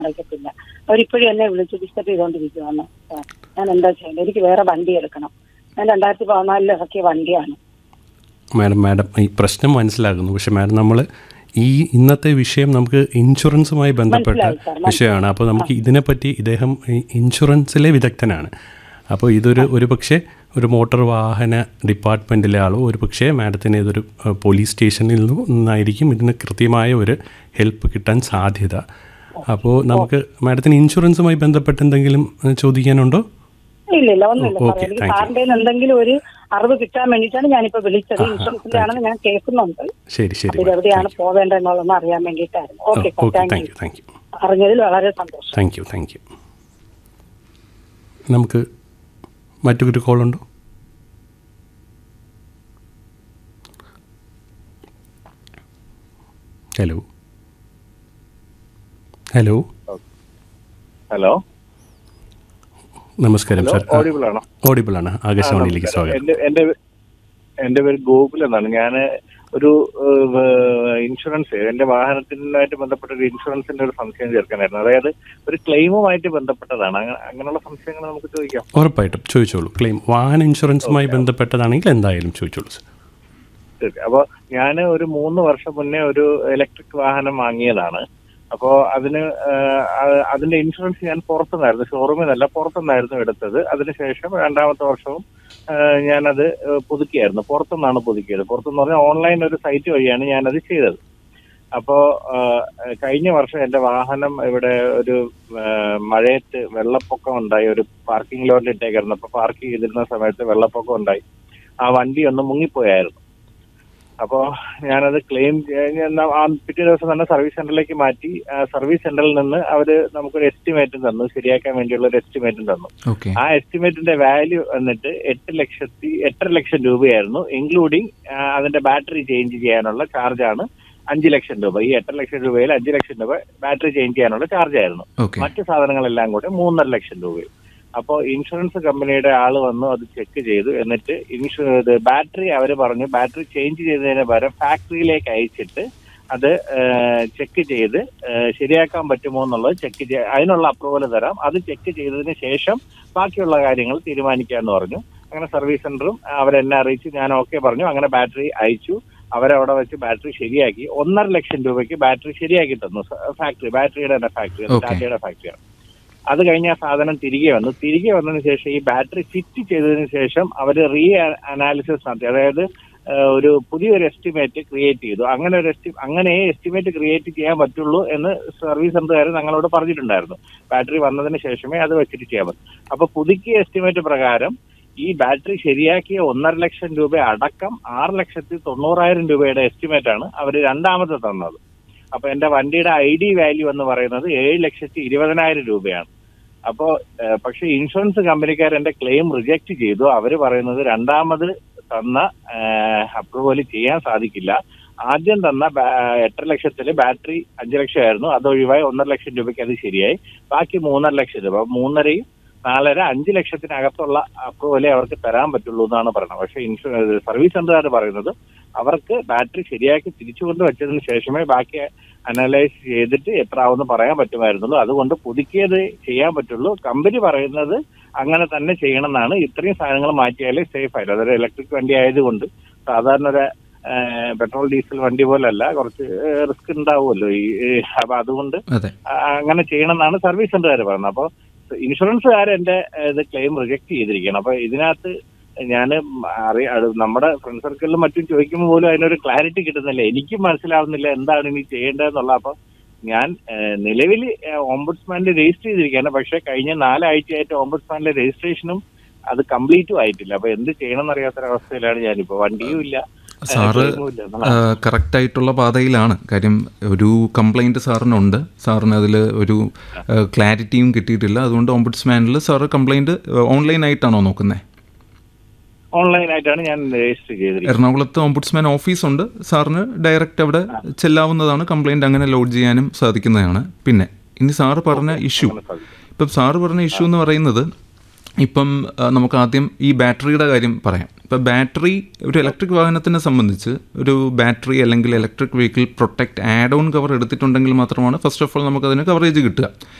അടയ്ക്കത്തില്ല അവരിപ്പോഴും എന്നെ വിളിച്ച് ഡിസ്റ്റർബ് ചെയ്തുകൊണ്ടിരിക്കുവാണ് സാർ ഞാൻ എന്താ ചെയ്യേണ്ടത് എനിക്ക് വേറെ വണ്ടി എടുക്കണം ഞാൻ രണ്ടായിരത്തി പതിനാലിൽ ഇറക്കിയ വണ്ടിയാണ് മാഡം മാഡം ഈ പ്രശ്നം മനസ്സിലാകുന്നു പക്ഷെ മാഡം നമ്മൾ ഈ ഇന്നത്തെ വിഷയം നമുക്ക് ഇൻഷുറൻസുമായി ബന്ധപ്പെട്ട മനസ്സിലായി, സാർ, മനസ്സിലായി. വിഷയമാണ് അപ്പോൾ നമുക്ക് ഇതിനെപ്പറ്റി ഇദ്ദേഹം ഈ ഇൻഷുറൻസിലെ വിദഗ്ധനാണ് അപ്പോൾ ഇതൊരു ഒരു പക്ഷേ ഒരു മോട്ടോർ വാഹന ഡിപ്പാർട്ട്മെൻറ്റിലെ ആളോ ഒരു പക്ഷേ മാഡത്തിന് ഇതൊരു ഏഹ്, പോലീസ് സ്റ്റേഷനിൽ നിന്നായിരിക്കും ഇതിന് കൃത്യമായ ഒരു ഹെൽപ്പ് കിട്ടാൻ സാധ്യത അപ്പോൾ നമുക്ക് മാഡത്തിന് ഇൻഷുറൻസുമായി ബന്ധപ്പെട്ട് എന്തെങ്കിലും ഏഹ്, ചോദിക്കാനുണ്ടോ ഇല്ല ഇല്ല ഒന്നുമില്ല ഓ, സാർ ഓക്കെ, എനിക്ക് താങ്ക് യു. സാറിന്റെ കയ്യിൽ നിന്ന് എന്തെങ്കിലും ഒരു അറിവ് കിട്ടാൻ വേണ്ടിയിട്ടാണ് ഞാനിപ്പോ വിളിച്ചത് ഇൻഷുറൻസിന്റെ ആണെന്ന് ഞാൻ കേൾക്കുന്നുണ്ട് ശരി ശരി ഇത് എവിടെയാണ് പോവേണ്ടതെന്നുള്ളതെന്ന് അറിയാൻ വേണ്ടിയിട്ടായിരുന്നു okay sir okay thank thank you you thank you അറിഞ്ഞതിൽ വളരെ സന്തോഷം താങ്ക് യു താങ്ക് യു നമുക്ക് മറ്റൊരു കോളുണ്ടോ ഹലോ ഹലോ ഹലോ നമസ്കാരം ഹലോ സാർ ഓഡിബിൾ ആണോ ഓഡിബിൾ ആണ് ആകാശവാണിയിലേക്ക് സ്വാഗതം എന്റെ എന്റെ എന്റെ പേര് ഗോകുൽ എന്നാണ് ഞാൻ ഒരു ഏഹ്, ഇൻഷുറൻസ് എന്റെ വാഹനത്തിനായിട്ട് ബന്ധപ്പെട്ട ഒരു ഇൻഷുറൻസിന്റെ ഒരു സംശയം ചേർക്കാനായിരുന്നു അതായത് ഒരു ക്ലെയിമുമായിട്ട് ബന്ധപ്പെട്ടതാണ് അങ്ങ- അങ്ങനെയുള്ള സംശയങ്ങൾ നമുക്ക് ചോദിക്കാം ഉറപ്പായിട്ടും ചോദിച്ചോളൂ ക്ലെയിം വാഹന ഇൻഷുറൻസുമായി ബന്ധപ്പെട്ടതാണെങ്കിൽ എന്തായാലും ചോദിച്ചോളൂ സാർ ശരി. അപ്പൊ ഞാൻ ഒരു മൂന്ന് വർഷം മുന്നേ ഒരു ഇലക്ട്രിക് വാഹനം വാങ്ങിയതാണ് അപ്പോ അതിന് ഏഹ്, അ- അതിന്റെ ഇൻഷുറൻസ് ഞാൻ പുറത്തുനിന്നായിരുന്നു ഷോറൂമിൽ നിന്നല്ല പുറത്തുനിന്നായിരുന്നു എടുത്തത് അതിനുശേഷം രണ്ടാമത്തെ വർഷവും ഏഹ്, ഞാനത് ഏഹ്, പുതുക്കിയായിരുന്നു പുറത്തുനിന്നാണ് പുതുക്കിയത് പുറത്തുനിന്ന് പറഞ്ഞാൽ ഓൺലൈൻ ഒരു സൈറ്റ് വഴിയാണ് ഞാനത് ചെയ്തത് അപ്പോ ഏഹ്, കഴിഞ്ഞ വർഷം എന്റെ വാഹനം ഇവിടെ ഒരു ഏഹ്, മഴയത്ത് വെള്ളപ്പൊക്കം ഉണ്ടായി ഒരു പാർക്കിംഗ് ലോട്ടിൽ ഇട്ടേക്കായിരുന്നു അപ്പൊ പാർക്ക് ചെയ്തിരുന്ന സമയത്ത് വെള്ളപ്പൊക്കം ഉണ്ടായി ആ വണ്ടി ഒന്ന് മുങ്ങിപ്പോയായിരുന്നു അപ്പോ ഞാനത് ക്ലെയിം ആ പിറ്റേ ദിവസം തന്നെ സർവീസ് സെന്ററിലേക്ക് മാറ്റി ആ സർവീസ് സെന്ററിൽ നിന്ന് അവര് നമുക്കൊരു എസ്റ്റിമേറ്റും തന്നു ശരിയാക്കാൻ വേണ്ടിയുള്ള ഒരു എസ്റ്റിമേറ്റും തന്നു ഓക്കെ ആ എസ്റ്റിമേറ്റിന്റെ വാല്യൂ വന്നിട്ട് എട്ട് ലക്ഷത്തി എട്ടര ലക്ഷം രൂപയായിരുന്നു ഇൻക്ലൂഡിങ് അതിന്റെ ബാറ്ററി ചേഞ്ച് ചെയ്യാനുള്ള ചാർജാണ് അഞ്ച് ലക്ഷം രൂപ ഈ എട്ടര ലക്ഷം രൂപയിൽ അഞ്ച് ലക്ഷം രൂപ ബാറ്ററി ചേഞ്ച് ചെയ്യാനുള്ള ചാർജ് ആയിരുന്നു ഓക്കെ മറ്റു സാധനങ്ങളെല്ലാം കൂടെ മൂന്നര ലക്ഷം രൂപയും അപ്പോൾ ഇൻഷുറൻസ് കമ്പനിയുടെ ആള് വന്നു അത് ചെക്ക് ചെയ്തു എന്നിട്ട് ഇൻഷു ഇത് ബാറ്ററി അവർ പറഞ്ഞു ബാറ്ററി ചേഞ്ച് ചെയ്തതിന് പകരം ഫാക്ടറിയിലേക്ക് അയച്ചിട്ട് അത് ചെക്ക് ചെയ്ത് ഏഹ്, ശരിയാക്കാൻ പറ്റുമോ എന്നുള്ളത് ചെക്ക് ചെയ്ത് അതിനുള്ള അപ്രൂവൽ തരാം അത് ചെക്ക് ചെയ്തതിന് ശേഷം ബാക്കിയുള്ള കാര്യങ്ങൾ തീരുമാനിക്കാമെന്ന് പറഞ്ഞു അങ്ങനെ സർവീസ് സെന്ററും അവരെന്നെ അറിയിച്ചു ഞാൻ ഓക്കെ പറഞ്ഞു അങ്ങനെ ബാറ്ററി അയച്ചു അവരവിടെ വെച്ച് ബാറ്ററി ശരിയാക്കി ഒന്നര ലക്ഷം രൂപയ്ക്ക് ബാറ്ററി ശരിയാക്കി തന്നു ഫാക്ടറി ബാറ്ററിയുടെ തന്നെ ഫാക്ടറി Okay. ടാറ്റയുടെ ഫാക്ടറിയാണ് അത് കഴിഞ്ഞ് ആ സാധനം തിരികെ വന്നു തിരികെ വന്നതിന് ശേഷം ഈ ബാറ്ററി ഫിറ്റ് ചെയ്തതിന് ശേഷം അവർ റീ അനാലിസിസ് നടത്തി അതായത് ഏഹ്, ഒരു പുതിയൊരു എസ്റ്റിമേറ്റ് ക്രിയേറ്റ് ചെയ്തു അങ്ങനെ ഒരു എസ്റ്റി അങ്ങനെ എസ്റ്റിമേറ്റ് ക്രിയേറ്റ് ചെയ്യാൻ പറ്റുള്ളൂ എന്ന് സർവീസ് സെന്ററുകാർ ഞങ്ങളോട് പറഞ്ഞിട്ടുണ്ടായിരുന്നു ബാറ്ററി വന്നതിന് ശേഷമേ അത് വെച്ചിട്ട് ചെയ്യാൻ പറ്റൂ അപ്പൊ പുതുക്കിയ എസ്റ്റിമേറ്റ് പ്രകാരം ഈ ബാറ്ററി ശരിയാക്കിയ ഒന്നര ലക്ഷം രൂപ അടക്കം ആറ് ലക്ഷത്തി തൊണ്ണൂറായിരം രൂപയുടെ എസ്റ്റിമേറ്റ് ആണ് അവർ രണ്ടാമത്തെ തന്നത് അപ്പൊ എന്റെ വണ്ടിയുടെ ഐ ഡി വാല്യൂ എന്ന് പറയുന്നത് ഏഴ് ലക്ഷത്തി ഇരുപതിനായിരം രൂപയാണ് അപ്പോ ഏഹ്, പക്ഷെ ഇൻഷുറൻസ് കമ്പനിക്കാർ എന്റെ ക്ലെയിം റിജക്ട് ചെയ്തു അവര് പറയുന്നത് രണ്ടാമത് തന്ന അപ്രൂവൽ ചെയ്യാൻ സാധിക്കില്ല ആദ്യം തന്ന ബാ- എട്ടര ലക്ഷത്തില് ബാറ്ററി അഞ്ച് ലക്ഷമായിരുന്നു അത് ഒഴിവായി ഒന്നര ലക്ഷം രൂപയ്ക്ക് അത് ശരിയായി ബാക്കി മൂന്നര ലക്ഷം രൂപ മൂന്നരയും നാലര അഞ്ച് ലക്ഷത്തിനകത്തുള്ള അപ്രൂവലേ അവർക്ക് തരാൻ പറ്റുള്ളൂ എന്നാണ് പറയുന്നത് പക്ഷേ ഇൻഷുറൻസ് സർവീസ് സെന്ററുകാർ പറയുന്നത് അവർക്ക് ബാറ്ററി ശരിയാക്കി തിരിച്ചു കൊണ്ട് വെച്ചതിന് ശേഷമേ ബാക്കി അനലൈസ് ചെയ്തിട്ട് എത്ര ആവുമെന്ന് പറയാൻ പറ്റുമായിരുന്നുള്ളൂ അതുകൊണ്ട് പുതുക്കിയത് ചെയ്യാൻ പറ്റുള്ളൂ കമ്പനി പറയുന്നത് അങ്ങനെ തന്നെ ചെയ്യണം എന്നാണ് ഇത്രയും സാധനങ്ങൾ മാറ്റിയാലേ സേഫ് ആയിട്ട് അതൊരു ഇലക്ട്രിക് വണ്ടി ആയതുകൊണ്ട് സാധാരണ ഒരു പെട്രോൾ ഡീസൽ വണ്ടി പോലല്ല കുറച്ച് റിസ്ക് ഉണ്ടാവുമല്ലോ ഈ ഈ, അപ്പൊ അതുകൊണ്ട് അതെ ആ, അങ്ങനെ ചെയ്യണം എന്നാണ് സർവീസ് സെന്ററുകാർ പറയുന്നത് അപ്പോൾ ഇൻഷുറൻസുകാർ എന്റെ ഏഹ്, ഇത് ക്ലെയിം റിജക്ട് ചെയ്തിരിക്കുകയാണ് അപ്പൊ ഇതിനകത്ത് ഞാൻ അറിയ അത് നമ്മുടെ ഫ്രണ്ട് സർക്കിളിലും മറ്റും ചോദിക്കുമ്പോൾ പോലും അതിനൊരു ക്ലാരിറ്റി കിട്ടുന്നില്ല എനിക്കും മനസ്സിലാവുന്നില്ല എന്താണ് ഇനി ചെയ്യേണ്ടതെന്നുള്ള അപ്പൊ ഞാൻ നിലവിൽ ഓംബുഡ്സ്മാനിൽ രജിസ്റ്റർ ചെയ്തിരിക്കുകയാണ് പക്ഷെ കഴിഞ്ഞ നാലാഴ്ചയായിട്ട് ഓംബുഡ്സ്മാനിലെ രജിസ്ട്രേഷനും അത് കംപ്ലീറ്റും ആയിട്ടില്ല അപ്പൊ എന്ത് ചെയ്യണം എന്നറിയാത്തൊരവസ്ഥയിലാണ് ഞാനിപ്പോ വണ്ടിയും ഇല്ല സാറ് claim ഉം ഇല്ല എന്നുള്ളതാണ്. കറക്റ്റ് ആയിട്ടുള്ള പാതയിലാണ് കാര്യം ഒരു കംപ്ലൈൻറ്റ് സാറിനുണ്ട് സാറിന് അതിൽ ഒരു ക്ലാരിറ്റിയും കിട്ടിയിട്ടില്ല അതുകൊണ്ട് ഓംബുഡ്സ്മാനിൽ സാറ് കംപ്ലൈൻറ്റ് ഓൺലൈനായിട്ടാണോ നോക്കുന്നത് ഓൺലൈനായിട്ടാണ് ഞാൻ രജിസ്റ്റർ ചെയ്തിരിക്കുന്നത് എറണാകുളത്ത് ഓംബുഡ്സ്മാൻ ഓഫീസുണ്ട് സാറിന് ഡയറക്റ്റ് അവിടെ ചെല്ലാവുന്നതാണ് കംപ്ലൈൻറ്റ് അങ്ങനെ ലോഡ് ചെയ്യാനും സാധിക്കുന്നതാണ് പിന്നെ ഇനി സാറ് പറഞ്ഞ ഇഷ്യൂ ഇപ്പം സാറ് പറഞ്ഞ ഇഷ്യൂ എന്ന് പറയുന്നത് ഇപ്പം ആ, നമുക്ക് ആദ്യം ഈ ബാറ്ററിയുടെ കാര്യം പറയാം ഇപ്പോൾ ബാറ്ററി ഒരു ഇലക്ട്രിക് വാഹനത്തിനെ സംബന്ധിച്ച് ഒരു ബാറ്ററി അല്ലെങ്കിൽ electric vehicle protect add on cover എടുത്തിട്ടുണ്ടെങ്കിൽ മാത്രമാണ് ഫസ്റ്റ് ഓഫ് ഓൾ നമുക്കതിന് കവറേജ് കിട്ടുക